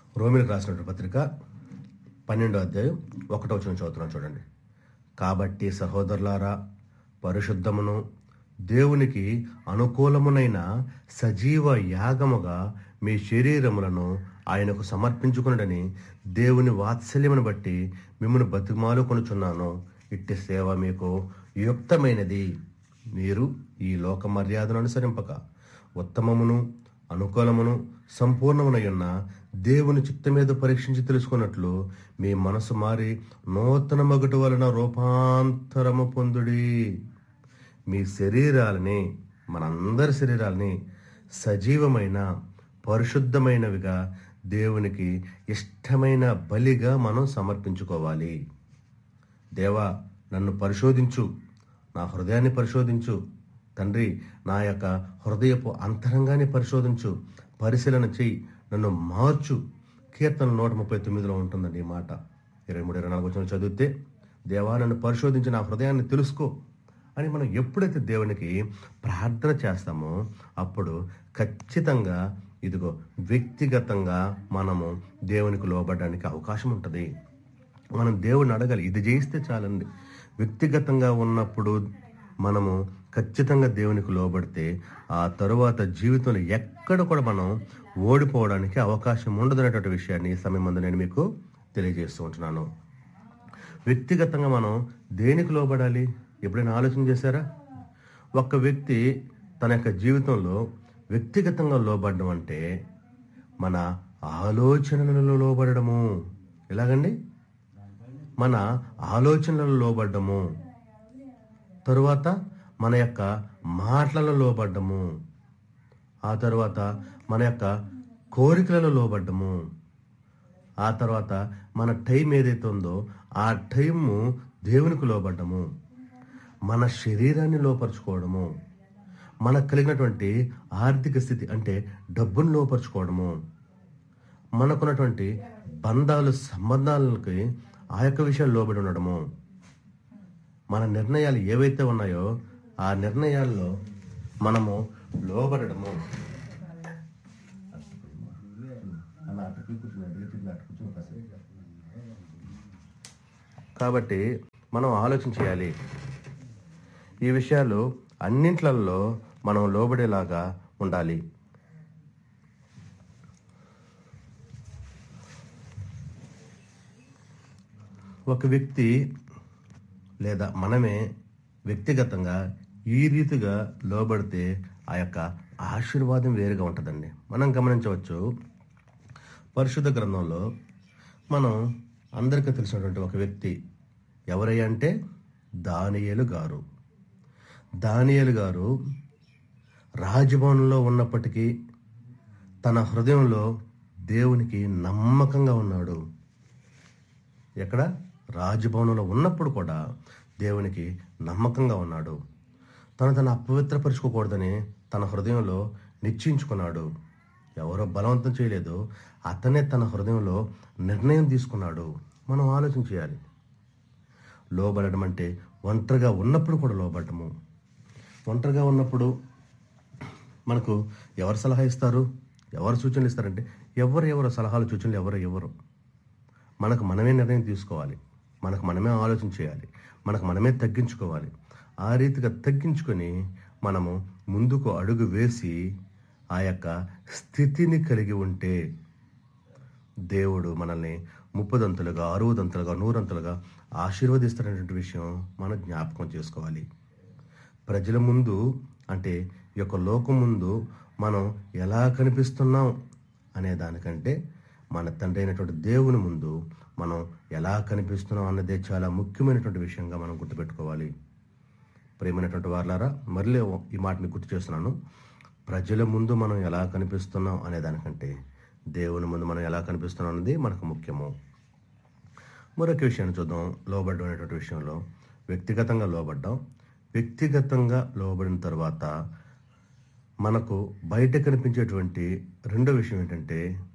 రోమిలకు రాసినటువంటి పత్రిక పన్నెండో అధ్యాయం ఒకటో వచ్చిన చదువుతున్నాను చూడండి కాబట్టి సహోదరులారా పరిశుద్ధమును దేవునికి అనుకూలమునైన సజీవ యాగముగా మీ శరీరములను ఆయనకు సమర్పించుకునడని దేవుని వాత్సల్యమును బట్టి మిమ్మల్ని బతిమాలు కొనుచున్నాను ఇట్టి సేవ మీకు యుక్తమైనది మీరు ఈ లోక మర్యాదను అనుసరింపక ఉత్తమమును అనుకూలమును సంపూర్ణమునై ఉన్న దేవుని చిత్తం మీద పరీక్షించి తెలుసుకున్నట్లు మీ మనసు మారి నూతన మగుట వలన రూపాంతరము పొందుడి మీ శరీరాలని మనందరి శరీరాలని సజీవమైన పరిశుద్ధమైనవిగా దేవునికి ఇష్టమైన బలిగా మనం సమర్పించుకోవాలి దేవా నన్ను పరిశోధించు నా హృదయాన్ని పరిశోధించు తండ్రి నా యొక్క హృదయపు అంతరంగాన్ని పరిశోధించు పరిశీలన చెయ్యి నన్ను మార్చు కీర్తన నూట ముప్పై తొమ్మిదిలో ఉంటుందండి ఈ మాట ఇరవై మూడు ఇరవై నాలుగు వచ్చిన చదివితే దేవా నన్ను పరిశోధించి నా హృదయాన్ని తెలుసుకో అని మనం ఎప్పుడైతే దేవునికి ప్రార్థన చేస్తామో అప్పుడు ఖచ్చితంగా ఇదిగో వ్యక్తిగతంగా మనము దేవునికి లోబడడానికి అవకాశం ఉంటుంది మనం దేవుడిని అడగాలి ఇది చేయిస్తే చాలండి వ్యక్తిగతంగా ఉన్నప్పుడు మనము ఖచ్చితంగా దేవునికి లోబడితే ఆ తరువాత జీవితంలో ఎక్కడ కూడా మనం ఓడిపోవడానికి అవకాశం ఉండదనేటువంటి విషయాన్ని ఈ సమయం ముందు నేను మీకు తెలియజేస్తూ ఉంటున్నాను వ్యక్తిగతంగా మనం దేనికి లోబడాలి ఎప్పుడైనా ఆలోచన చేశారా ఒక్క వ్యక్తి తన యొక్క జీవితంలో వ్యక్తిగతంగా లోబడడం అంటే మన ఆలోచనలలో లోబడము ఎలాగండి మన ఆలోచనలలో లోబడ్డము తరువాత మన యొక్క మాటలలో లోబడ్డము ఆ తర్వాత మన యొక్క కోరికలలో లోబడ్డము ఆ తర్వాత మన టైం ఏదైతే ఉందో ఆ టైము దేవునికి లోబడ్డము మన శరీరాన్ని లోపరుచుకోవడము మనకు కలిగినటువంటి ఆర్థిక స్థితి అంటే డబ్బును లోపరుచుకోవడము మనకున్నటువంటి బంధాలు సంబంధాలకి ఆ యొక్క విషయాలు లోబడి ఉండడము మన నిర్ణయాలు ఏవైతే ఉన్నాయో ఆ నిర్ణయాల్లో మనము లోబడము కాబట్టి మనం ఆలోచన చేయాలి ఈ విషయాలు అన్నింట్లలో మనం లోబడేలాగా ఉండాలి ఒక వ్యక్తి లేదా మనమే వ్యక్తిగతంగా ఈ రీతిగా లోబడితే ఆ యొక్క ఆశీర్వాదం వేరుగా ఉంటుందండి మనం గమనించవచ్చు పరిశుద్ధ గ్రంథంలో మనం అందరికీ తెలిసినటువంటి ఒక వ్యక్తి ఎవరయ్యా అంటే దానియేలు గారు దానియేలు గారు రాజభవనంలో ఉన్నప్పటికీ తన హృదయంలో దేవునికి నమ్మకంగా ఉన్నాడు ఎక్కడ రాజభవనంలో ఉన్నప్పుడు కూడా దేవునికి నమ్మకంగా ఉన్నాడు తను తను అపవిత్రపరుచుకోకూడదని తన హృదయంలో నిశ్చయించుకున్నాడు ఎవరో బలవంతం చేయలేదు అతనే తన హృదయంలో నిర్ణయం తీసుకున్నాడు మనం ఆలోచన చేయాలి లోబడడం అంటే ఒంటరిగా ఉన్నప్పుడు కూడా లోబడము ఒంటరిగా ఉన్నప్పుడు మనకు ఎవరు సలహా ఇస్తారు ఎవరు సూచనలు ఇస్తారంటే ఎవరు ఎవరు సలహాలు సూచనలు ఎవరు ఎవరు మనకు మనమే నిర్ణయం తీసుకోవాలి మనకు మనమే ఆలోచన చేయాలి మనకు మనమే తగ్గించుకోవాలి ఆ రీతిగా తగ్గించుకొని మనము ముందుకు అడుగు వేసి ఆ యొక్క స్థితిని కలిగి ఉంటే దేవుడు మనల్ని ముప్పదంతులుగా అరవదంతులుగా నూరంతులుగా ఆశీర్వదిస్తారనేటువంటి విషయం మనం జ్ఞాపకం చేసుకోవాలి ప్రజల ముందు అంటే ఈ యొక్క లోకం ముందు మనం ఎలా కనిపిస్తున్నాం అనే దానికంటే మన తండ్రి అయినటువంటి దేవుని ముందు మనం ఎలా కనిపిస్తున్నాం అన్నదే చాలా ముఖ్యమైనటువంటి విషయంగా మనం గుర్తుపెట్టుకోవాలి ప్రేమైనటువంటి వారులారా మరలే ఈ మాటని గుర్తు చేస్తున్నాను ప్రజల ముందు మనం ఎలా కనిపిస్తున్నాం అనే దానికంటే దేవుని ముందు మనం ఎలా కనిపిస్తున్నాం అనేది మనకు ముఖ్యము మరొక విషయాన్ని చూద్దాం లోబడ్డం అనేటువంటి విషయంలో వ్యక్తిగతంగా లోబడ్డాం వ్యక్తిగతంగా లోబడిన తర్వాత మనకు బయట కనిపించేటువంటి రెండో విషయం ఏంటంటే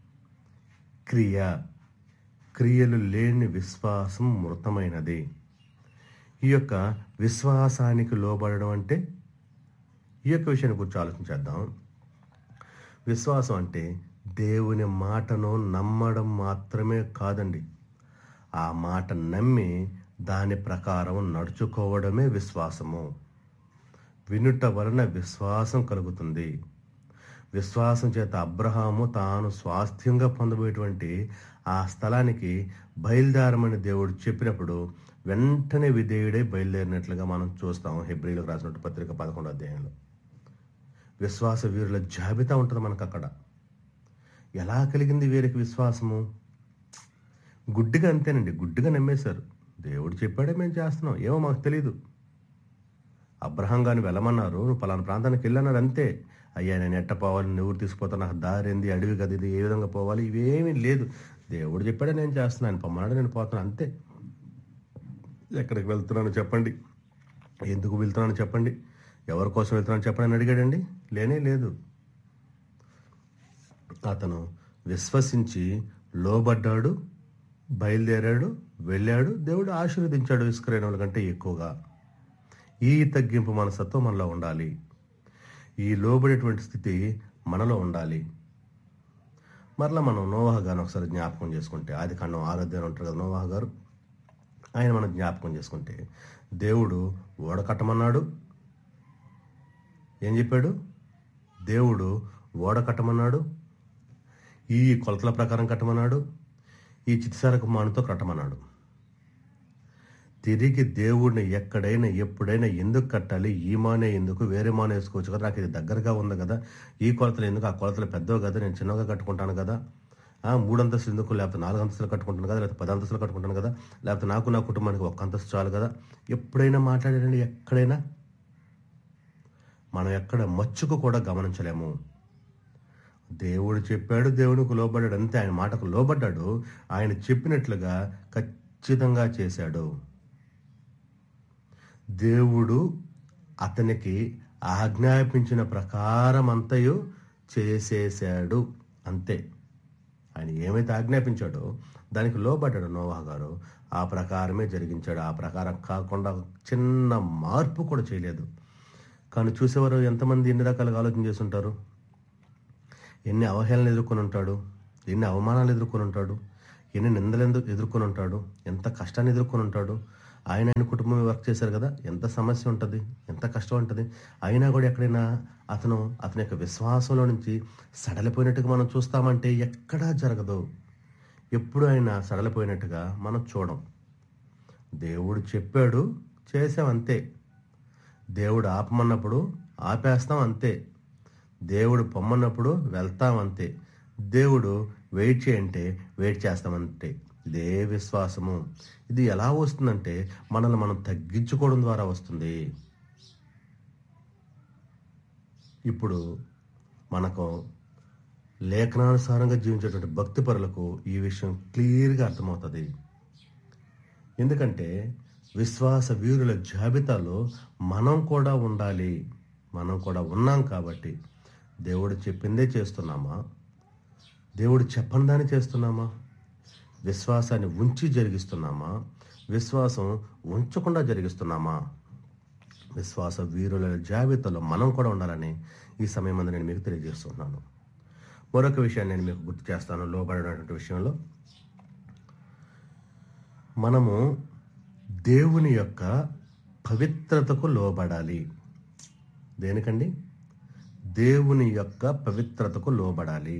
క్రియ క్రియలు లేని విశ్వాసం మృతమైనది ఈ యొక్క విశ్వాసానికి లోబడడం అంటే ఈ యొక్క విషయాన్ని గురించి ఆలోచించేద్దాం విశ్వాసం అంటే దేవుని మాటను నమ్మడం మాత్రమే కాదండి ఆ మాట నమ్మి దాని ప్రకారం నడుచుకోవడమే విశ్వాసము వినుట వలన విశ్వాసం కలుగుతుంది విశ్వాసం చేత అబ్రహాము తాను స్వాస్థ్యంగా పొందబోయేటువంటి ఆ స్థలానికి బయలుదేరమని దేవుడు చెప్పినప్పుడు వెంటనే విధేయుడై బయలుదేరినట్లుగా మనం చూస్తాం హెబ్రిలకు రాసినట్టు పత్రిక పదకొండో అధ్యాయంలో విశ్వాస వీరుల జాబితా ఉంటుంది మనకు అక్కడ ఎలా కలిగింది వీరికి విశ్వాసము గుడ్డిగా అంతేనండి గుడ్డిగా నమ్మేశారు దేవుడు చెప్పాడే మేము చేస్తున్నాం ఏమో మాకు తెలియదు అబ్రహం గారిని వెళ్ళమన్నారు నువ్వు పలానా ప్రాంతానికి వెళ్ళన్నాడు అంతే అయ్యా నేను ఎట్ట పోవాలి నువ్వు తీసుకుపోతా నాకు దారి ఏంది అడవి కదా ఇది ఏ విధంగా పోవాలి ఇవేమీ లేదు దేవుడు చెప్పాడే నేను చేస్తున్నాను పొమ్మన్నాడు నేను పోతున్నాను అంతే ఎక్కడికి వెళ్తున్నాను చెప్పండి ఎందుకు వెళ్తున్నాను చెప్పండి ఎవరి కోసం వెళ్తున్నాను చెప్పండి అని అడిగాడండి లేనే లేదు అతను విశ్వసించి లోబడ్డాడు బయలుదేరాడు వెళ్ళాడు దేవుడు ఆశీర్వదించాడు ఇస్క్రైనవుల కంటే ఎక్కువగా ఈ తగ్గింపు మనసత్వం మనలో ఉండాలి ఈ లోబడేటువంటి స్థితి మనలో ఉండాలి మరలా మనం నోవాహ గారిని ఒకసారి జ్ఞాపకం చేసుకుంటే ఆది కాండం ఆరాధ్యాన్ని ఉంటారు కదా నోవాహ గారు ఆయన మనం జ్ఞాపకం చేసుకుంటే దేవుడు ఓడ కట్టమన్నాడు ఏం చెప్పాడు దేవుడు ఓడ కట్టమన్నాడు ఈ కొలతల ప్రకారం కట్టమన్నాడు ఈ చిత్సారకు మానుతో కట్టమన్నాడు తిరిగి దేవుడిని ఎక్కడైనా ఎప్పుడైనా ఎందుకు కట్టాలి ఈ మానే ఎందుకు వేరే మానే వేసుకోవచ్చు కదా నాకు ఇది దగ్గరగా ఉంది కదా ఈ కొలతలు ఎందుకు ఆ కొలతలు పెద్దవి కదా నేను చిన్నగా కట్టుకుంటాను కదా ఆ, మూడు అంతస్తులు ఎందుకు లేకపోతే నాలుగు అంతస్తులు కట్టుకుంటాను కదా లేకపోతే పది అంతస్తులు కట్టుకుంటాను కదా లేకపోతే నాకు నా కుటుంబానికి ఒక్క అంతస్తు చాలు కదా ఎప్పుడైనా మాట్లాడారండి ఎక్కడైనా మనం ఎక్కడ మచ్చుకు కూడా గమనించలేము దేవుడు చెప్పాడు దేవునికి లోబడ్డాడు అంతే ఆయన మాటకు లోబడ్డాడు ఆయన చెప్పినట్లుగా ఖచ్చితంగా చేశాడు దేవుడు అతనికి ఆజ్ఞాపించిన ప్రకారం అంతయు చేసేసాడు అంతే ఆయన ఏమైతే ఆజ్ఞాపించాడో దానికి లోబడ్డాడు నోవా గారు ఆ ప్రకారమే జరిగించాడు ఆ ప్రకారం కాకుండా చిన్న మార్పు కూడా చేయలేదు కానీ చూసేవారు ఎంతమంది ఎన్ని రకాలుగా ఆలోచన చేస్తుంటారు ఎన్ని అవహేళనలు ఎదుర్కొని ఉంటాడు ఎన్ని అవమానాలు ఎదుర్కొని ఉంటాడు ఎన్ని నిందలు ఎందుకు ఎదుర్కొని ఉంటాడు ఎంత కష్టాన్ని ఎదుర్కొని ఉంటాడు ఆయన ఆయన కుటుంబం వర్క్ చేశారు కదా ఎంత సమస్య ఉంటుంది ఎంత కష్టం ఉంటుంది అయినా కూడా ఎక్కడైనా అతను అతని యొక్క విశ్వాసంలో నుంచి సడలిపోయినట్టుగా మనం చూస్తామంటే ఎక్కడా జరగదు ఎప్పుడు ఆయన సడలిపోయినట్టుగా మనం చూడం దేవుడు చెప్పాడు చేసాం అంతే దేవుడు ఆపమన్నప్పుడు ఆపేస్తాం అంతే దేవుడు పొమ్మన్నప్పుడు వెళ్తాం అంతే దేవుడు వెయిట్ చేయంటే వెయిట్ చేస్తామంతే ఇదే విశ్వాసము ఇది ఎలా వస్తుందంటే మనల్ని మనం తగ్గించుకోవడం ద్వారా వస్తుంది ఇప్పుడు మనకు లేఖనానుసారంగా జీవించేటువంటి భక్తి పరులకు ఈ విషయం క్లియర్గా అర్థమవుతుంది ఎందుకంటే విశ్వాస వీరుల జాబితాలో మనం కూడా ఉండాలి మనం కూడా ఉన్నాం కాబట్టి దేవుడు చెప్పిందే చేస్తున్నామా దేవుడు చెప్పని దాన్ని చేస్తున్నామా విశ్వాసాన్ని ఉంచి జరిగిస్తున్నామా విశ్వాసం ఉంచకుండా జరిగిస్తున్నామా విశ్వాస వీరుల జాబితాలో మనం కూడా ఉండాలని ఈ సమయం అందు నేను మీకు తెలియజేస్తున్నాను మరొక విషయాన్ని నేను మీకు గుర్తు చేస్తాను లోబడినటువంటి విషయంలో మనము దేవుని యొక్క పవిత్రతకు లోబడాలి దేనికండి దేవుని యొక్క పవిత్రతకు లోబడాలి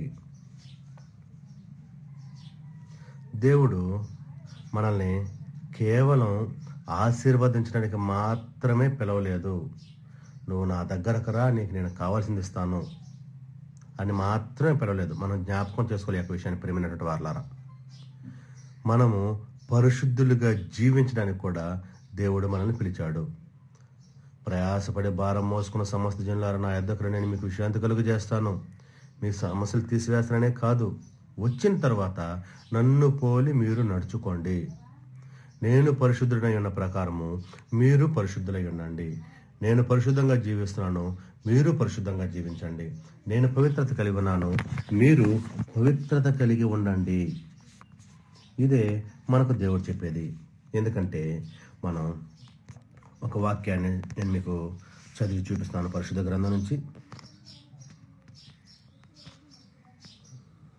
దేవుడు మనల్ని కేవలం ఆశీర్వదించడానికి మాత్రమే పిలవలేదు నువ్వు నా దగ్గరకు రా నీకు నేను కావాల్సింది ఇస్తాను అని మాత్రమే పిలవలేదు మనం జ్ఞాపకం చేసుకోవాలి ఈ యొక్క విషయాన్ని ప్రేమైనటువంటి వారులారా మనము పరిశుద్ధులుగా జీవించడానికి కూడా దేవుడు మనల్ని పిలిచాడు ప్రయాసపడి భారం మోసుకున్న సమస్త జనులారా నా యొద్దకు నేను మీకు విశ్రాంతి కలుగు చేస్తాను మీ సమస్యలు తీసివేస్తాననే కాదు వచ్చిన తర్వాత నన్ను పోలి మీరు నడుచుకోండి నేను పరిశుద్ధుడై ఉన్న ప్రకారము మీరు పరిశుద్ధులై ఉండండి నేను పరిశుద్ధంగా జీవిస్తున్నాను మీరు పరిశుద్ధంగా జీవించండి నేను పవిత్రత కలిగి ఉన్నాను మీరు పవిత్రత కలిగి ఉండండి ఇదే మనకు దేవుడు చెప్పేది ఎందుకంటే మనం ఒక వాక్యాన్ని నేను మీకు చదివి చూపిస్తాను పరిశుద్ధ గ్రంథం నుంచి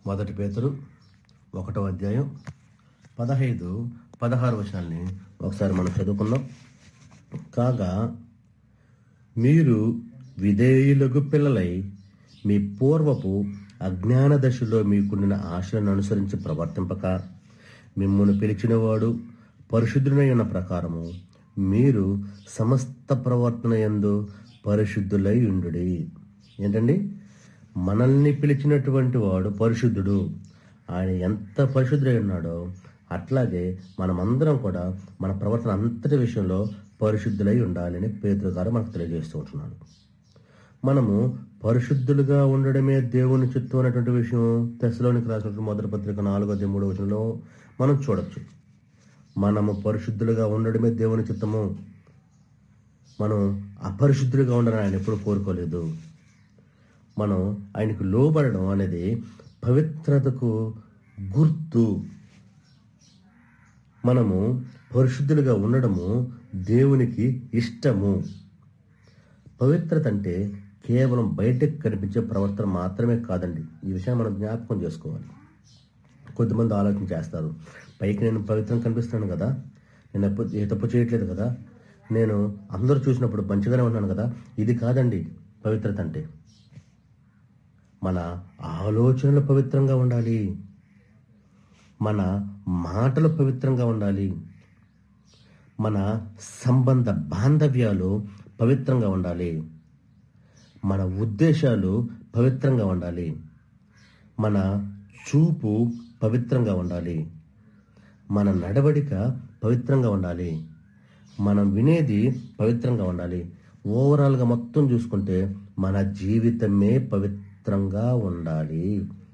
మొదటి పేతురు ఒకటో అధ్యాయం పదహైదు పదహారు వచనాల్ని ఒకసారి మనం చదువుకుందాం కాగా మీరు విధేయులకు పిల్లలై మీ పూర్వపు అజ్ఞాన దశలో మీకుండిన ఆశలను అనుసరించి ప్రవర్తింపక మిమ్మల్ని పిలిచినవాడు పరిశుద్ధుడై ఉన్న ప్రకారము మీరు సమస్త ప్రవర్తన యందు పరిశుద్ధులై ఉండుడి ఏంటండి మనల్ని పిలిచినటువంటి వాడు పరిశుద్ధుడు ఆయన ఎంత పరిశుద్ధుడై ఉన్నాడో అట్లాగే మనమందరం కూడా మన ప్రవర్తన అంతటి విషయంలో పరిశుద్ధులై ఉండాలని పేదరు గారు మనకు తెలియజేస్తూ ఉంటున్నాడు మనము పరిశుద్ధులుగా ఉండడమే దేవుని చిత్తం అనేటువంటి విషయం తెశలోనికి రాసినటువంటి మొదటి పత్రిక నాలుగో మూడో వచనంలో మనం చూడొచ్చు మనము పరిశుద్ధులుగా ఉండడమే దేవుని చిత్తము మనం అపరిశుద్ధులుగా ఉండాలని ఆయన ఎప్పుడు కోరుకోలేదు మనం ఆయనకు లోబడడం అనేది పవిత్రతకు గుర్తు మనము పరిశుద్ధులుగా ఉండడము దేవునికి ఇష్టము పవిత్రత అంటే కేవలం బయటకు కనిపించే ప్రవర్తన మాత్రమే కాదండి ఈ విషయం మనం జ్ఞాపకం చేసుకోవాలి కొద్దిమంది ఆలోచన చేస్తారు పైకి నేను పవిత్రం కనిపిస్తున్నాను కదా నేను ఎప్పు ఏ తప్పు చేయట్లేదు కదా నేను అందరూ చూసినప్పుడు మంచిగానే ఉన్నాను కదా ఇది కాదండి పవిత్రత అంటే మన ఆలోచనలు పవిత్రంగా ఉండాలి మన మాటలు పవిత్రంగా ఉండాలి మన సంబంధ బాంధవ్యాలు పవిత్రంగా ఉండాలి మన ఉద్దేశాలు పవిత్రంగా ఉండాలి మన చూపు పవిత్రంగా ఉండాలి మన నడవడిక పవిత్రంగా ఉండాలి మనం వినేది పవిత్రంగా ఉండాలి ఓవరాల్గా మొత్తం చూసుకుంటే మన జీవితమే పవిత్రంగా ఉండాలి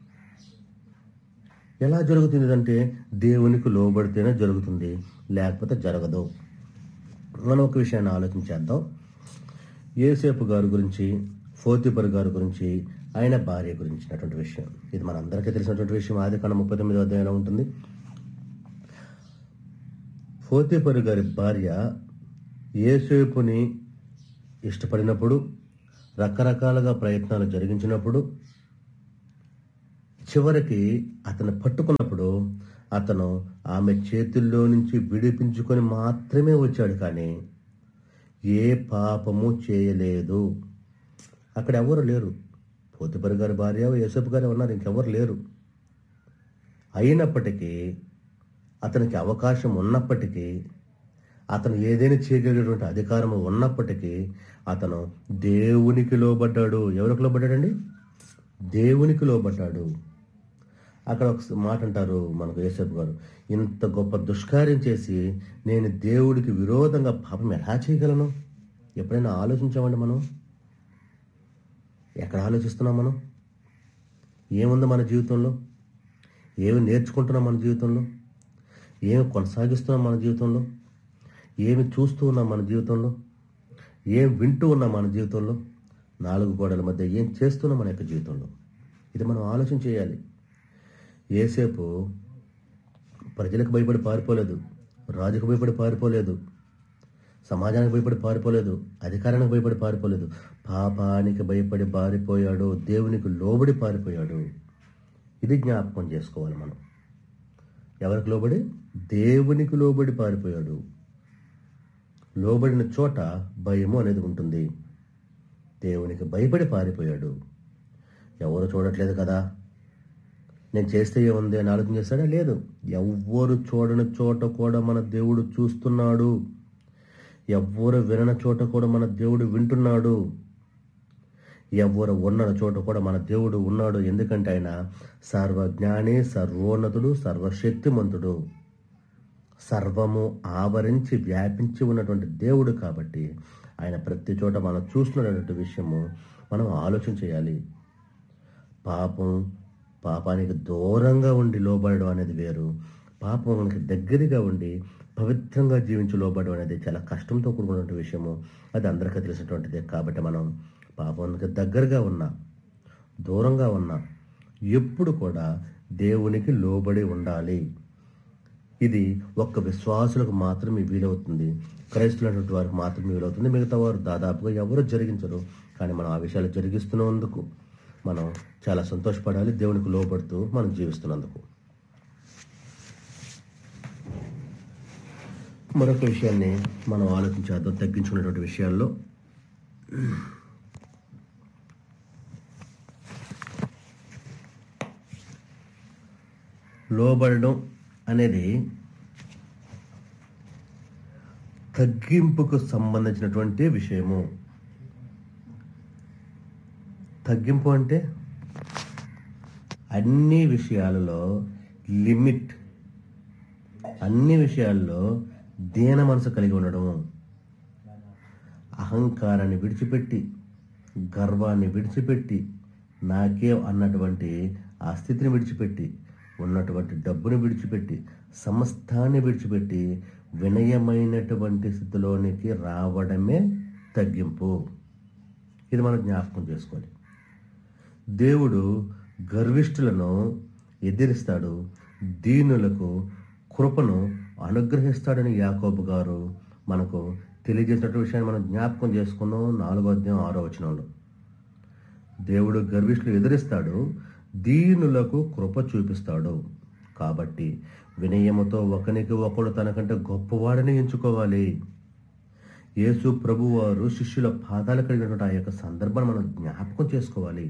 ఎలా జరుగుతుంది అంటే దేవునికి లోబడితేనే జరుగుతుంది లేకపోతే జరగదు మనం ఒక విషయాన్ని ఆలోచించేద్దాం ఏసేపు గారి గురించి ఫోతిపర్ గారి గురించి ఆయన భార్య గురించినటువంటి విషయం ఇది మనందరికీ తెలిసినటువంటి విషయం ఆది కాండ ముప్పై తొమ్మిది అధ్యాయంలో ఉంటుంది ఫోతిపరు గారి భార్య ఏసేపుని ఇష్టపడినప్పుడు రకరకాలుగా ప్రయత్నాలు జరిగించినప్పుడు చివరికి అతను పట్టుకున్నప్పుడు అతను ఆమె చేతుల్లో నుంచి విడిపించుకొని మాత్రమే వచ్చాడు కానీ ఏ పాపము చేయలేదు అక్కడ ఎవరు లేరు పోతిపరి గారి భార్య యేసపు గారు ఉన్నారు ఇంకెవరు లేరు అయినప్పటికీ అతనికి అవకాశం ఉన్నప్పటికీ అతను ఏదైనా చేయగలిగేటువంటి అధికారం ఉన్నప్పటికీ అతను దేవునికి లోబడ్డాడు ఎవరికి లోబడ్డాడండి దేవునికి లోబడ్డాడు అక్కడ ఒక మాట అంటారు మనకు యేసపు గారు ఇంత గొప్ప దుష్కార్యం చేసి నేను దేవుడికి విరోధంగా పాపం ఎలా చేయగలను ఎప్పుడైనా ఆలోచించామండి మనం ఎక్కడ ఆలోచిస్తున్నాం మనం ఏముంది మన జీవితంలో ఏమి నేర్చుకుంటున్నాం మన జీవితంలో ఏమి కొనసాగిస్తున్నాం మన జీవితంలో ఏమి చూస్తూ ఉన్నాం మన జీవితంలో ఏం వింటూ ఉన్నాం మన జీవితంలో నాలుగు గోడల మధ్య ఏం చేస్తున్నాం మన యొక్క జీవితంలో ఇది మనం ఆలోచన చేయాలి ఏసేపు ప్రజలకు భయపడి పారిపోలేదు రాజుకు భయపడి పారిపోలేదు సమాజానికి భయపడి పారిపోలేదు అధికారానికి భయపడి పారిపోలేదు పాపానికి భయపడి పారిపోయాడు దేవునికి లోబడి పారిపోయాడు ఇది జ్ఞాపకం చేసుకోవాలి మనం ఎవరికి లోబడి దేవునికి లోబడి పారిపోయాడు లోబడిన చోట భయము అనేది ఉంటుంది దేవునికి భయపడి పారిపోయాడు ఎవరు చూడట్లేదు కదా నేను చేస్తే ఏముంది అని ఆలోచన చేస్తాడా లేదు ఎవ్వరు చూడని చోట కూడా మన దేవుడు చూస్తున్నాడు ఎవ్వరు వినని చోట కూడా మన దేవుడు వింటున్నాడు ఎవరు ఉన్న చోట కూడా మన దేవుడు ఉన్నాడు ఎందుకంటే ఆయన సర్వజ్ఞాని సర్వోన్నతుడు సర్వశక్తిమంతుడు సర్వము ఆవరించి వ్యాపించి ఉన్నటువంటి దేవుడు కాబట్టి ఆయన ప్రతి చోట మనం చూస్తున్నటువంటి విషయము మనం ఆలోచన చేయాలి పాపం పాపానికి దూరంగా ఉండి లోబడడం అనేది వేరు పాపానికి దగ్గరగా ఉండి పవిత్రంగా జీవించి లోబడడం అనేది చాలా కష్టంతో కూడుకున్నటువంటి విషయము అది అందరికీ తెలిసినటువంటిదే కాబట్టి మనం పాపానికి దగ్గరగా ఉన్నా దూరంగా ఉన్నా ఎప్పుడు కూడా దేవునికి లోబడి ఉండాలి ఇది ఒక్క విశ్వాసులకు మాత్రమే వీలవుతుంది క్రైస్తులైనటువంటి వారికి మాత్రమే వీలవుతుంది మిగతా వారు దాదాపుగా ఎవరు జరిగించరు కానీ మనం ఆ విషయాలు జరిగిస్తున్నందుకు మనం చాలా సంతోషపడాలి దేవునికి లోపడుతూ మనం జీవిస్తున్నందుకు మరొక విషయాన్ని మనం ఆలోచించేద్దాం తగ్గించుకునేటువంటి విషయాల్లో లోబడడం అనేది తగ్గింపుకు సంబంధించినటువంటి విషయము తగ్గింపు అంటే అన్ని విషయాలలో లిమిట్ అన్ని విషయాల్లో దీన మనసు కలిగి ఉండడం అహంకారాన్ని విడిచిపెట్టి గర్వాన్ని విడిచిపెట్టి నాకే అన్నటువంటి ఆ స్థితిని విడిచిపెట్టి ఉన్నటువంటి డబ్బుని విడిచిపెట్టి సమస్తాన్ని విడిచిపెట్టి వినయమైనటువంటి స్థితిలోనికి రావడమే తగ్గింపు ఇది మనం జ్ఞాపకం చేసుకోవాలి దేవుడు గర్విష్ఠులను ఎదిరిస్తాడు దీనులకు కృపను అనుగ్రహిస్తాడని యాకోబు గారు మనకు తెలియజేసినటువంటి విషయాన్ని మనం జ్ఞాపకం చేసుకుందాం నాలుగో అధ్యాయం ఆరో వచనంలో దేవుడు గర్విష్ఠులు ఎదిరిస్తాడు దీనులకు కృప చూపిస్తాడు కాబట్టి వినయముతో ఒకనికి ఒకడు తనకంటే గొప్పవాడని ఎంచుకోవాలి యేసు ప్రభువారు శిష్యుల పాదాలు కలిగినటువంటి ఆ యొక్క సందర్భాన్ని మనం జ్ఞాపకం చేసుకోవాలి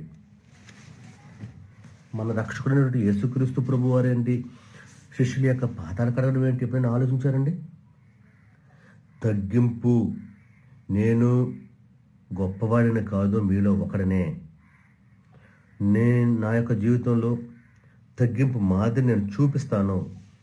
మన రక్షకుడైనటువంటి యేసుక్రీస్తు ప్రభు వారేంటి శిష్యుల యొక్క పాదాలు కడగడం ఏంటి ఎప్పుడైనా ఆలోచించారండి తగ్గింపు నేను గొప్పవాడిని కాదు మీలో ఒకడనే నేను నా యొక్క జీవితంలో తగ్గింపు మాదిరి నేను చూపిస్తాను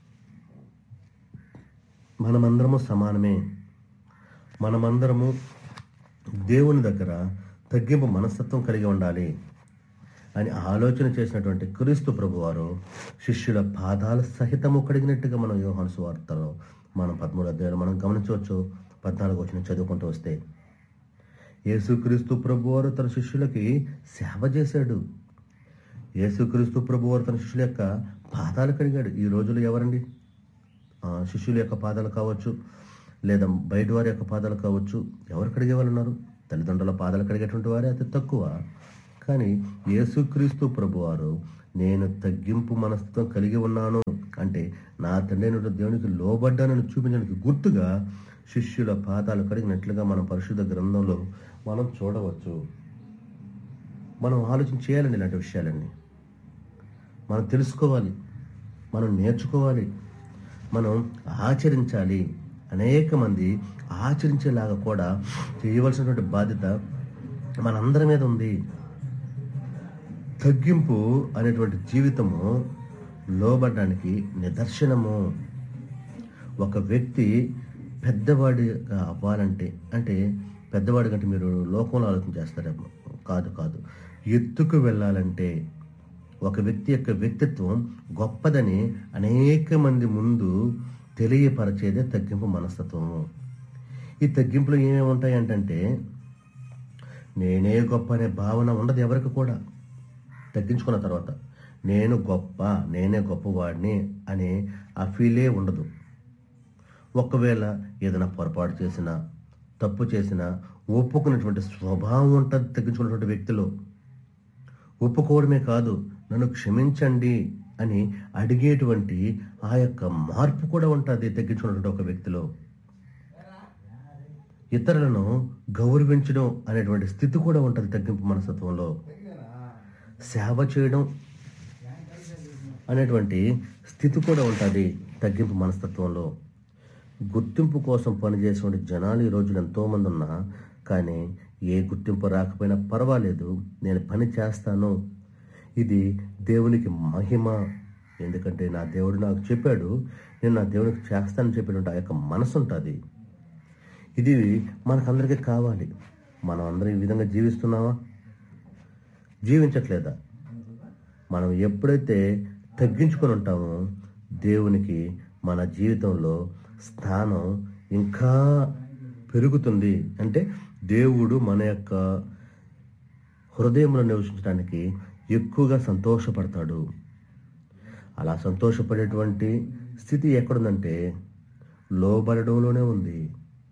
మనమందరము సమానమే మనమందరము దేవుని దగ్గర తగ్గింపు మనస్తత్వం కలిగి ఉండాలి అని ఆలోచన చేసినటువంటి క్రీస్తు ప్రభువారు శిష్యుల పాదాల సహితము కడిగినట్టుగా మనం యోహాను సువార్తలో మనం పదమూడు అధ్యాయులు మనం గమనించవచ్చు పద్నాలుగు వచ్చిన చదువుకుంటూ వస్తే యేసుక్రీస్తు ప్రభువారు తన శిష్యులకి సేవ చేశాడు యేసుక్రీస్తు ప్రభువారు తన శిష్యుల యొక్క పాదాలు కడిగాడు ఈ రోజులు ఎవరండి ఆ, శిష్యుల యొక్క పాదాలు కావచ్చు లేదా బయట వారి యొక్క పాదాలు కావచ్చు ఎవరు కడిగే వాళ్ళు ఉన్నారు తల్లిదండ్రుల పాదాలు కడిగేటువంటి వారే అతి తక్కువ కానీ యేసుక్రీస్తు ప్రభువారు నేను తగ్గింపు మనస్తత్వం కలిగి ఉన్నాను అంటే నా తండ్రి అయిన దేవునికి లోబడ్డానని చూపించడానికి గుర్తుగా శిష్యుల పాదాలు కడిగినట్లుగా మనం పరిశుద్ధ గ్రంథంలో మనం చూడవచ్చు మనం ఆలోచన చేయాలండి ఇలాంటి విషయాలన్నీ మనం తెలుసుకోవాలి మనం నేర్చుకోవాలి మనం ఆచరించాలి అనేక మంది ఆచరించేలాగా కూడా చేయవలసినటువంటి బాధ్యత మనందరి మీద ఉంది తగ్గింపు అనేటువంటి జీవితము లోబడడానికి నిదర్శనము ఒక వ్యక్తి పెద్దవాడిగా అవ్వాలంటే అంటే పెద్దవాడి కంటే మీరు లోకంలో ఆలోచన చేస్తారేమో కాదు కాదు ఎత్తుకు వెళ్ళాలంటే ఒక వ్యక్తి యొక్క వ్యక్తిత్వం గొప్పదని అనేక మంది ముందు తెలియపరిచేదే తగ్గింపు మనస్తత్వము ఈ తగ్గింపులు ఏమేమి ఉంటాయి అంటే నేనే గొప్ప అనే భావన ఉండదు ఎవరికి కూడా తగ్గించుకున్న తర్వాత నేను గొప్ప నేనే గొప్పవాడిని అనే ఆ ఫీలే ఉండదు ఒకవేళ ఏదైనా పొరపాటు చేసినా తప్పు చేసినా ఒప్పుకున్నటువంటి స్వభావం ఉంటుంది తగ్గించుకున్నటువంటి వ్యక్తిలో ఒప్పుకోవడమే కాదు నన్ను క్షమించండి అని అడిగేటువంటి ఆ యొక్క మార్పు కూడా ఉంటుంది తగ్గించుకున్నటువంటి ఒక వ్యక్తిలో ఇతరులను గౌరవించడం అనేటువంటి స్థితి కూడా ఉంటుంది తగ్గింపు మనస్తత్వంలో సేవ చేయడం అనేటువంటి స్థితి కూడా ఉంటుంది తగ్గింపు మనస్తత్వంలో గుర్తింపు కోసం పనిచేసే జనాలు ఈ రోజున ఎంతోమంది ఉన్నా కానీ ఏ గుర్తింపు రాకపోయినా పర్వాలేదు నేను పని చేస్తాను ఇది దేవునికి మహిమ ఎందుకంటే నా దేవుడు నాకు చెప్పాడు నేను నా దేవునికి చేస్తానని చెప్పినట్టు ఆ యొక్క మనసు ఉంటుంది ఇది మనకందరికీ కావాలి మనం అందరం ఈ విధంగా జీవిస్తున్నావా జీవించట్లేదా మనం ఎప్పుడైతే తగ్గించుకొని ఉంటామో దేవునికి మన జీవితంలో స్థానం ఇంకా పెరుగుతుంది అంటే దేవుడు మన యొక్క హృదయంలో నివసించడానికి ఎక్కువగా సంతోషపడతాడు అలా సంతోషపడేటువంటి స్థితి ఎక్కడుందంటే లోబడడంలోనే ఉంది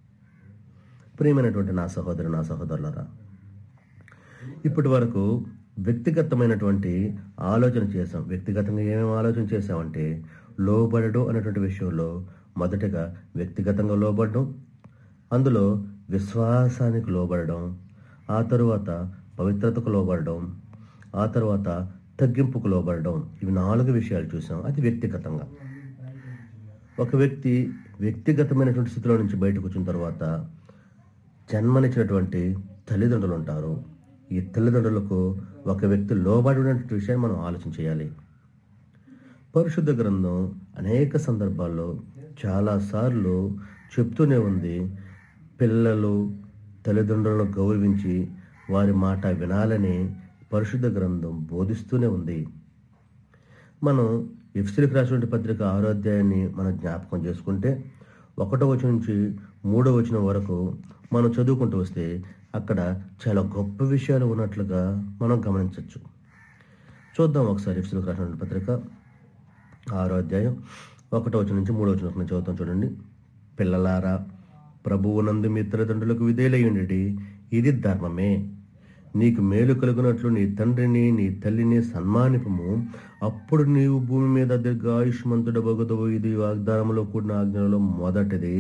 ప్రియమైనటువంటి నా సహోదరు నా సహోదరులరా ఇప్పటి వరకు వ్యక్తిగతమైనటువంటి ఆలోచన చేసాం వ్యక్తిగతంగా ఏమేమి ఆలోచన చేసామంటే లోబడడం అనేటువంటి విషయంలో మొదటగా వ్యక్తిగతంగా లోబడడం అందులో విశ్వాసానికి లోబడడం ఆ తరువాత పవిత్రతకు లోబడడం ఆ తర్వాత తగ్గింపుకు లోబడడం ఇవి నాలుగు విషయాలు చూసాం అది వ్యక్తిగతంగా ఒక వ్యక్తి వ్యక్తిగతమైనటువంటి స్థితిలో నుంచి బయటకు వచ్చిన తర్వాత జన్మనిచ్చినటువంటి తల్లిదండ్రులు ఉంటారు ఈ తల్లిదండ్రులకు ఒక వ్యక్తి లోబడినటువంటి విషయాన్ని మనం ఆలోచన చేయాలి పరిశుద్ధ గ్రంథం అనేక సందర్భాల్లో చాలాసార్లు చెప్తూనే ఉంది పిల్లలు తల్లిదండ్రులను గౌరవించి వారి మాట వినాలని పరిశుద్ధ గ్రంథం బోధిస్తూనే ఉంది మనం ఎఫ్సిలకు రాసినటువంటి పత్రిక ఆరో అధ్యాయాన్ని మనం జ్ఞాపకం చేసుకుంటే ఒకటో వచనం నుంచి మూడో వచనం వరకు మనం చదువుకుంటూ వస్తే అక్కడ చాలా గొప్ప విషయాలు ఉన్నట్లుగా మనం గమనించవచ్చు చూద్దాం ఒకసారి ఎఫ్సిలకు రాసినటువంటి పత్రిక ఆరో అధ్యాయం ఒకటో వచనం నుంచి మూడో వచనం వరకు నేను చదువుతాం చూడండి పిల్లలారా ప్రభువునందు మీ తల్లిదండ్రులకు విధేయుండి ఇది ధర్మమే నీకు మేలు కలుగునట్లు నీ తండ్రిని నీ తల్లిని సన్మానిపము అప్పుడు నీవు భూమి మీద దీర్ఘాయుష్మంతుడ బగుదవు ఇది వాగ్దానములో కూడిన ఆజ్ఞలలో మొదటిది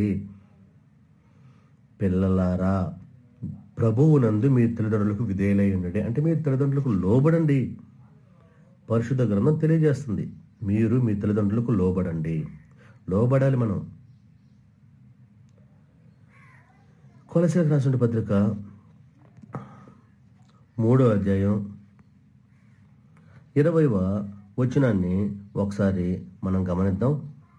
పిల్లలారా ప్రభువునందు మీ తల్లిదండ్రులకు విధేయులై ఉండండి అంటే మీ తల్లిదండ్రులకు లోబడండి పరిశుద్ధ గ్రంథం తెలియజేస్తుంది మీరు మీ తల్లిదండ్రులకు లోబడండి లోబడాలి మనం కొలసీలకు రాసిన పత్రిక మూడో అధ్యాయం ఇరవైవ వచనాన్ని ఒకసారి మనం గమనిద్దాం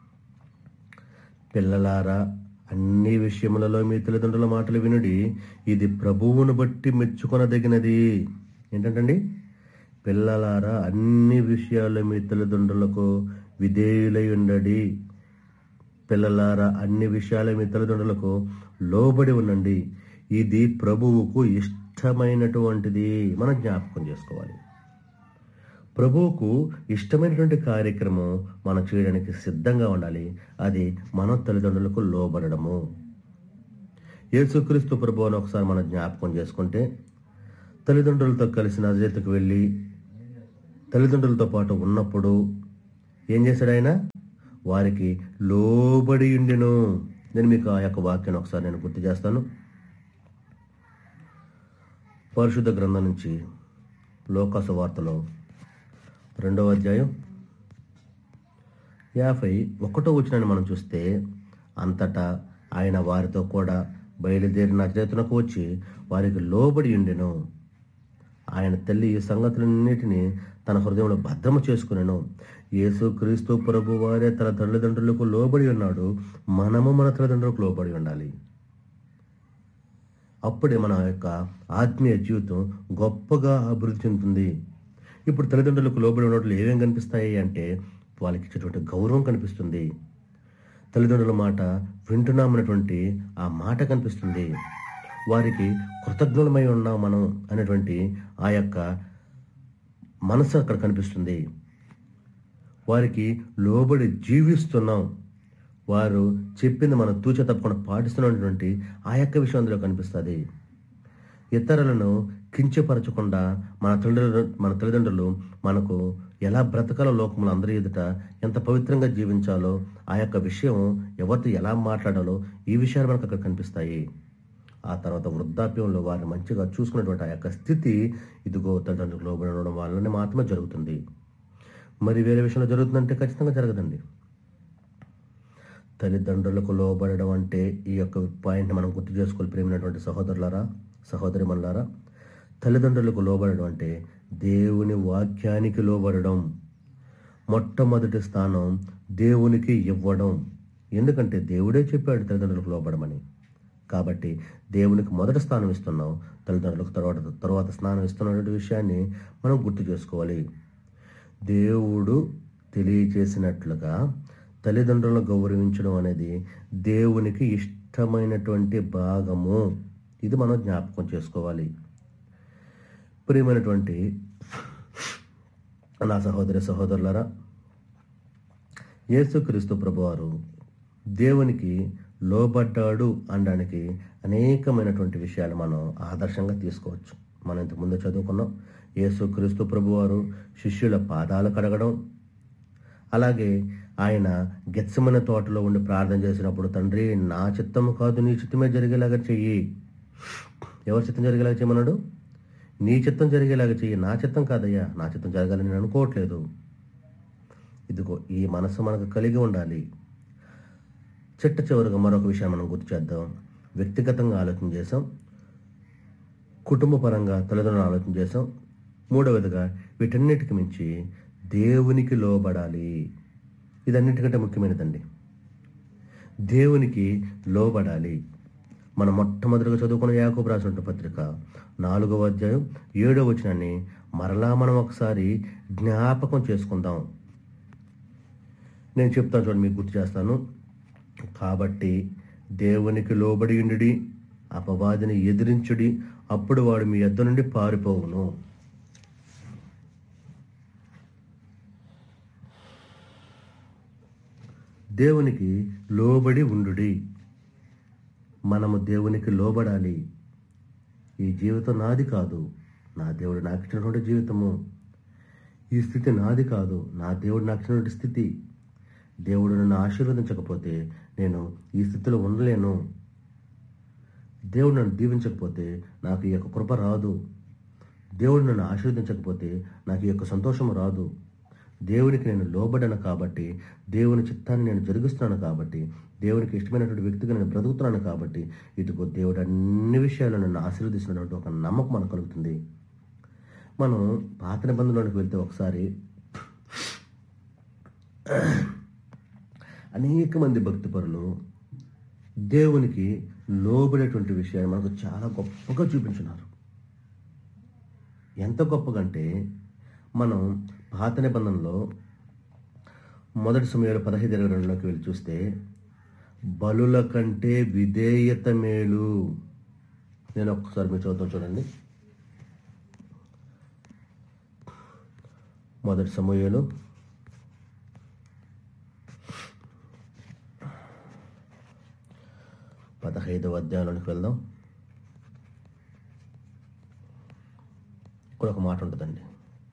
పిల్లలారా అన్ని విషయములలో మీ తల్లిదండ్రుల మాటలు వినుడి ఇది ప్రభువును బట్టి మెచ్చుకొనదగినది ఏంటంటండి పిల్లలారా అన్ని విషయాల్లో మీ తల్లిదండ్రులకు విధేయులై ఉండడి పిల్లలారా అన్ని విషయాల మీ తల్లిదండ్రులకు లోబడి ఉండండి ఇది ప్రభువుకు ఇష్టమైనటువంటిది మనం జ్ఞాపకం చేసుకోవాలి ప్రభువుకు ఇష్టమైనటువంటి కార్యక్రమం మనం చేయడానికి సిద్ధంగా ఉండాలి అది మన తల్లిదండ్రులకు లోబడము యేసుక్రీస్తు ప్రభు అని ఒకసారి మనం జ్ఞాపకం చేసుకుంటే తల్లిదండ్రులతో కలిసి నజరేతుకు వెళ్ళి తల్లిదండ్రులతో పాటు ఉన్నప్పుడు ఏం చేశాడు ఆయన వారికి లోబడి ఉండిను నేను మీకు ఆ యొక్క వాక్యాన్ని ఒకసారి నేను గుర్తు చేస్తాను పరిశుద్ధ గ్రంథం నుంచి లోకాసు వార్తలో రెండవ అధ్యాయం యాభై ఒకటో వచ్చినని మనం చూస్తే అంతటా ఆయన వారితో కూడా బయలుదేరిన నజరేతునకు వచ్చి వారికి లోబడి ఉండెను ఆయన తల్లి ఈ సంగతులన్నిటినీ తన హృదయంలో భద్రము చేసుకునేను యేసు క్రీస్తు ప్రభు వారే తన తల్లిదండ్రులకు లోబడి ఉన్నాడు మనము మన తల్లిదండ్రులకు లోబడి ఉండాలి అప్పుడే మన యొక్క ఆత్మీయ జీవితం గొప్పగా అభివృద్ధి చెందుతుంది ఇప్పుడు తల్లిదండ్రులకు లోబడి ఉన్నట్లు ఏమేం కనిపిస్తాయి అంటే వాళ్ళకి ఇచ్చేటువంటి గౌరవం కనిపిస్తుంది తల్లిదండ్రుల మాట వింటున్నామన్నటువంటి ఆ మాట కనిపిస్తుంది వారికి కృతజ్ఞులమై ఉన్నాం మనం అనేటువంటి ఆ యొక్క మనసు అక్కడ కనిపిస్తుంది వారికి లోబడి జీవిస్తున్నాం వారు చెప్పింది మనం తూచ తప్పకుండా పాటిస్తున్నటువంటి ఆ యొక్క విషయం అందులో కనిపిస్తుంది ఇతరులను కించపరచకుండా మన తల్లిదండ్రులు మన తల్లిదండ్రులు మనకు ఎలా బ్రతకాలో లోకములు అందరి ఎదుట ఎంత పవిత్రంగా జీవించాలో ఆ యొక్క విషయం ఎవరితో ఎలా మాట్లాడాలో ఈ విషయాలు మనకు అక్కడ కనిపిస్తాయి ఆ తర్వాత వృద్ధాప్యంలో వారిని మంచిగా చూసుకున్నటువంటి ఆ యొక్క స్థితి ఇదిగో తల్లిదండ్రులకు లోబడి ఉండడం వల్లనే మాత్రమే జరుగుతుంది మరి వేరే విషయంలో జరుగుతుందంటే ఖచ్చితంగా జరగదండి తల్లిదండ్రులకు లోబడడం అంటే ఈ యొక్క పాయింట్ని మనం గుర్తు చేసుకోవాలి ప్రేమైనటువంటి సహోదరులారా సహోదరి మనులారా తల్లిదండ్రులకు లోబడడం అంటే దేవుని వాక్యానికి లోబడడం మొట్టమొదటి స్థానం దేవునికి ఇవ్వడం ఎందుకంటే దేవుడే చెప్పాడు తల్లిదండ్రులకు లోబడమని కాబట్టి దేవునికి మొదటి స్థానం ఇస్తున్నాం తల్లిదండ్రులకు తర్వాత తర్వాత స్థానం ఇస్తున్నటువంటి విషయాన్ని మనం గుర్తు చేసుకోవాలి దేవుడు తెలియచేసినట్లుగా తల్లిదండ్రులను గౌరవించడం అనేది దేవునికి ఇష్టమైనటువంటి భాగము ఇది మనం జ్ఞాపకం చేసుకోవాలి ప్రియమైనటువంటి నా సహోదరి సహోదరులారా యేసుక్రీస్తు ప్రభువారు దేవునికి లోబడ్డాడు అనడానికి అనేకమైనటువంటి విషయాలు మనం ఆదర్శంగా తీసుకోవచ్చు మనం ఇంతకు ముందు చదువుకున్నాం యేసు క్రీస్తు ప్రభువారు శిష్యుల పాదాలు కడగడం అలాగే ఆయన గెత్సమన తోటలో ఉండి ప్రార్థన చేసినప్పుడు తండ్రి నా చిత్తము కాదు నీ చిత్తమే జరిగేలాగా చెయ్యి ఎవరి చిత్తం జరిగేలాగా చేయమన్నాడు నీ చిత్తం జరిగేలాగా చెయ్యి నా చిత్తం కాదయ్యా నా చిత్తం జరగాలని నేను అనుకోవట్లేదు ఇదిగో ఈ మనసు మనకు కలిగి ఉండాలి చిట్ట చివరిగా మరొక విషయం మనం గుర్తు చేద్దాం వ్యక్తిగతంగా ఆలోచన చేసాం కుటుంబ పరంగా తల్లిదండ్రులు ఆలోచన చేసాం మూడవదిగా వీటన్నిటికి మించి దేవునికి లోబడాలి ఇదన్నిటికంటే ముఖ్యమైనదండి దేవునికి లోబడాలి మనం మొట్టమొదటిగా చదువుకున్న యాకోబు రాసిన పత్రిక నాలుగవ అధ్యాయం ఏడవ వచనాన్ని మరలా మనం ఒకసారి జ్ఞాపకం చేసుకుందాం నేను చెప్తాను చూడండి మీకు గుర్తు చేస్తాను కాబట్టి దేవునికి లోబడి ఉండుడి అపవాదిని ఎదిరించుడి అప్పుడు వాడు మీ యొద్ద నుండి పారిపోవును దేవునికి లోబడి ఉండుడి మనము దేవునికి లోబడాలి ఈ జీవితం నాది కాదు నా దేవుడు నాకు ఇచ్చినటువంటి జీవితము ఈ స్థితి నాది కాదు నా దేవుడు నాకు ఇచ్చినటువంటి స్థితి దేవుడు నన్ను ఆశీర్వదించకపోతే నేను ఈ స్థితిలో ఉండలేను దేవుడు నన్ను దీవించకపోతే నాకు ఈ యొక్క కృప రాదు దేవుడు నన్ను ఆశీర్వదించకపోతే నాకు ఈ యొక్క సంతోషం రాదు దేవునికి నేను లోబడను కాబట్టి దేవుని చిత్తాన్ని నేను జరిగిస్తున్నాను కాబట్టి దేవునికి ఇష్టమైనటువంటి వ్యక్తిగా నేను బ్రతుకుతున్నాను కాబట్టి ఇదిగో దేవుడు అన్ని విషయాల్లో నన్ను ఆశీర్వదిస్తున్నటువంటి ఒక నమ్మకం మనకు కలుగుతుంది మనం పాత నిబంధనలోకి వెళ్తే ఒకసారి అనేక మంది భక్తిపరులు దేవునికి లోబడేటువంటి విషయాన్ని మనకు చాలా గొప్పగా చూపించున్నారు ఎంత గొప్పగంటే మనం పాత నిబంధనలో మొదటి సమయంలో పదహైదు ఇరవై రెండులోకి వెళ్ళి చూస్తే బలుల కంటే విధేయత మేలు నేను ఒక్కసారి మీరు చదువుతాను చూడండి మొదటి సమయంలో పదహైదవ అధ్యాయంలోనికి వెళ్దాం ఇక్కడ ఒక మాట ఉంటుందండి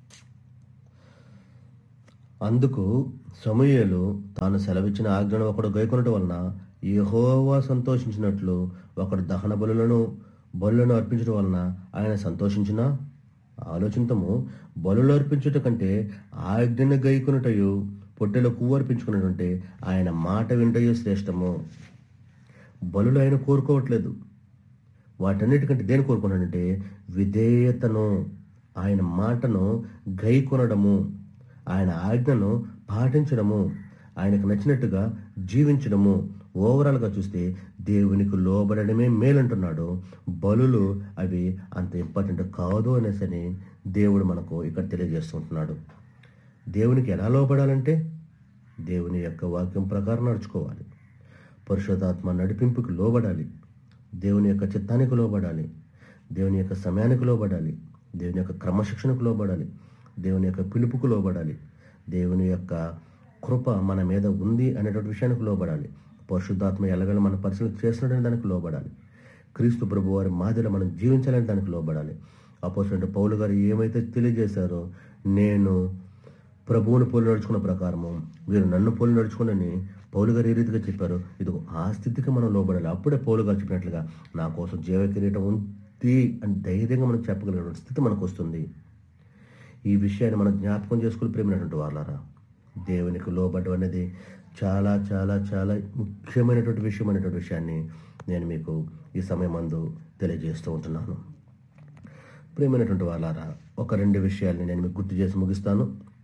అందుకు సమూయేలు తాను సెలవిచ్చిన ఆజ్ఞను ఒకడు గైకొనటం వలన యెహోవా సంతోషించినట్లు ఒకడు దహన బలులను బలులను అర్పించడం వలన ఆయన సంతోషించిన ఆలోచింతము బలులు అర్పించుట కంటే ఆజ్ఞను గైకొనుటయు పొట్టెలో పువ్వు అర్పించుకున్నట్టుంటే ఆయన మాట వింటయు శ్రేష్టము బలులు ఆయన కోరుకోవట్లేదు వాటన్నిటికంటే దేని కోరుకున్నాడంటే విధేయతను ఆయన మాటను గైకొనడము ఆయన ఆజ్ఞను పాటించడము ఆయనకు నచ్చినట్టుగా జీవించడము ఓవరాల్గా చూస్తే దేవునికి లోబడడమే మేలంటున్నాడు బలులు అవి అంత ఇంపార్టెంట్ కాదు అనేసని దేవుడు మనకు ఇక్కడ తెలియజేస్తుంటున్నాడు దేవునికి ఎలా లోబడాలంటే దేవుని యొక్క వాక్యం ప్రకారం నడుచుకోవాలి పరిశుద్ధాత్మ నడిపింపుకి లోబడాలి దేవుని యొక్క చిత్తానికి లోబడాలి దేవుని యొక్క సమయానికి లోబడాలి దేవుని యొక్క క్రమశిక్షణకు లోబడాలి దేవుని యొక్క పిలుపుకు లోబడాలి దేవుని యొక్క కృప మన మీద ఉంది అనేటువంటి విషయానికి లోబడాలి పరిశుద్ధాత్మ ఎలాగైనా మన పరిశీలన చేస్తున్నాడని దానికి లోబడాలి క్రీస్తు ప్రభు వారి మాదిరిలో మనం జీవించాలని దానికి లోబడాలి అపోజిట్ పౌలు గారు ఏమైతే తెలియజేశారో నేను ప్రభువుని పోలి నడుచుకున్న ప్రకారము మీరు నన్ను పోలి నడుచుకునని పౌలు గారు ఏ రీతిగా చెప్పారు ఇది ఆ స్థితికి మనం లోబడాలి అప్పుడే పౌలు గారు చెప్పినట్లుగా నా కోసం జీవ కిరీటం ఉంది అని ధైర్యంగా మనం చెప్పగలిగిన స్థితి మనకు వస్తుంది ఈ విషయాన్ని మనం జ్ఞాపకం చేసుకుని ప్రేమైనటువంటి వాళ్ళారా దేవునికి లోబడ్డం అనేది చాలా చాలా చాలా ముఖ్యమైనటువంటి విషయం అనేటువంటి విషయాన్ని నేను మీకు ఈ సమయం మందు తెలియజేస్తూ ఉంటున్నాను ప్రేమైనటువంటి వాళ్ళారా ఒక రెండు విషయాల్ని నేను మీకు గుర్తు చేసి ముగిస్తాను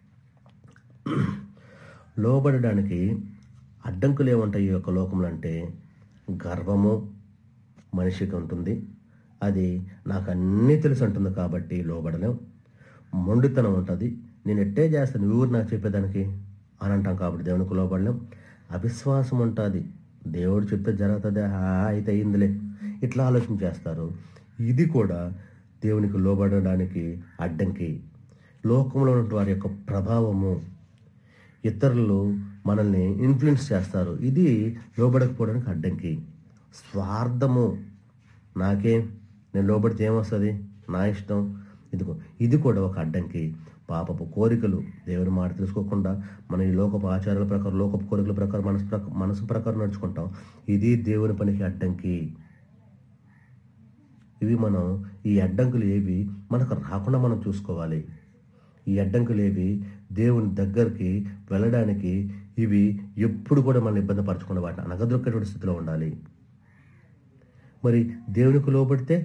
లోబడడానికి అడ్డంకులు ఏముంటాయి ఈ యొక్క లోకంలో అంటే గర్వము మనిషికి ఉంటుంది అది నాకు అన్నీ తెలుసు అంటుంది కాబట్టి లోబడలేం మొండితనం ఉంటుంది నేను ఎట్టే చేస్తాను ఊరు నాకు చెప్పేదానికి అని అంటాం కాబట్టి దేవునికి లోబడలేం అవిశ్వాసం ఉంటుంది దేవుడు చెప్తే జరుగుతుంది "ఆ, అయితే అయిందిలే ఇట్లా ఆలోచన చేస్తారు ఇది కూడా దేవునికి లోబడడానికి అడ్డంకి లోకంలో ఉన్న వారి యొక్క ప్రభావము ఇతరులు మనల్ని ఇన్ఫ్లుయెన్స్ చేస్తారు ఇది లోబడకపోవడానికి అడ్డంకి స్వార్థము నాకేం నేను లోబడితే ఏమొస్తుంది నా ఇష్టం ఇదిగో ఇది కూడా ఒక అడ్డంకి పాపపు కోరికలు దేవుని మాట తెలుసుకోకుండా మన ఈ లోకపు ఆచారాల ప్రకారం లోకపు కోరికల ప్రకారం మనసు ప్రకారం మనసు ప్రకారం నడుచుకుంటాం ఇది దేవుని పనికి అడ్డంకి ఇవి మనం ఈ అడ్డంకులు ఏవి మనకు రాకుండా మనం చూసుకోవాలి ఈ అడ్డంకులు ఏవి దేవుని దగ్గరికి వెళ్ళడానికి ఇవి ఎప్పుడు కూడా మనం ఇబ్బంది పరచకుండా వాటిని అనగదొక్కేటువంటి స్థితిలో ఉండాలి మరి దేవునికి లోబడితే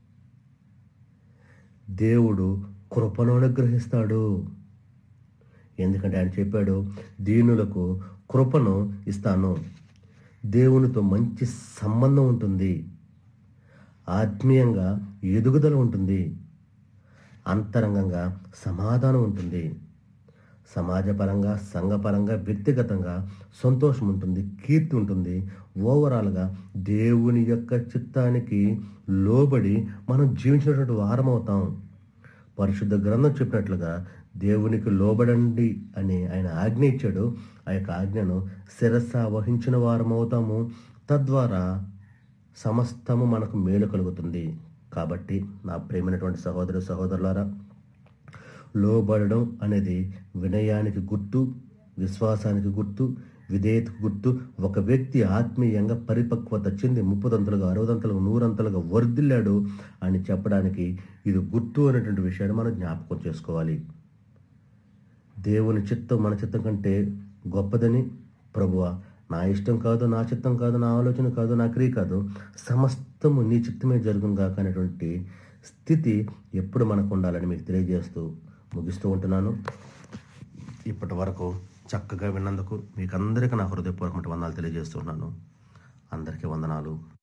దేవుడు కృపను అనుగ్రహిస్తాడు ఎందుకంటే ఆయన చెప్పాడు దీనులకు కృపను ఇస్తాను దేవునితో మంచి సంబంధం ఉంటుంది ఆత్మీయంగా ఎదుగుదల ఉంటుంది అంతరంగంగా సమాధానం ఉంటుంది సమాజపరంగా సంఘపరంగా వ్యక్తిగతంగా సంతోషం ఉంటుంది కీర్తి ఉంటుంది ఓవరాల్గా దేవుని యొక్క చిత్తానికి లోబడి మనం జీవించినటువంటి వారం అవుతాం పరిశుద్ధ గ్రంథం చెప్పినట్లుగా దేవునికి లోబడండి అని ఆయన ఆజ్ఞ ఇచ్చాడు ఆ యొక్క ఆజ్ఞను శిరస్స వహించిన వారం అవుతాము తద్వారా సమస్తము మనకు మేలు కలుగుతుంది కాబట్టి నా ప్రేమైనటువంటి సహోదరు సహోదరులారా లోబడడం అనేది వినయానికి గుర్తు విశ్వాసానికి గుర్తు విధేయతకు గుర్తు ఒక వ్యక్తి ఆత్మీయంగా పరిపక్వత చెంది ముప్పదంతలుగా అరవదంతలుగా నూరంతలుగా వర్ధిల్లాడు అని చెప్పడానికి ఇది గుర్తు అనేటువంటి విషయాన్ని మనం జ్ఞాపకం చేసుకోవాలి దేవుని చిత్తం మన చిత్తం కంటే గొప్పదని ప్రభువ నా ఇష్టం కాదు నా చిత్తం కాదు నా ఆలోచన కాదు నా క్రియ కాదు సమస్తము నీ చిత్తమే జరుగును కాక అనేటువంటి స్థితి ఎప్పుడు మనకు ఉండాలని మీకు తెలియజేస్తూ ముగిస్తూ ఉంటున్నాను ఇప్పటి వరకు చక్కగా విన్నందుకు మీకు అందరికీ నా హృదయపూర్వకమైన వందనాలు తెలియజేస్తున్నాను అందరికీ వందనాలు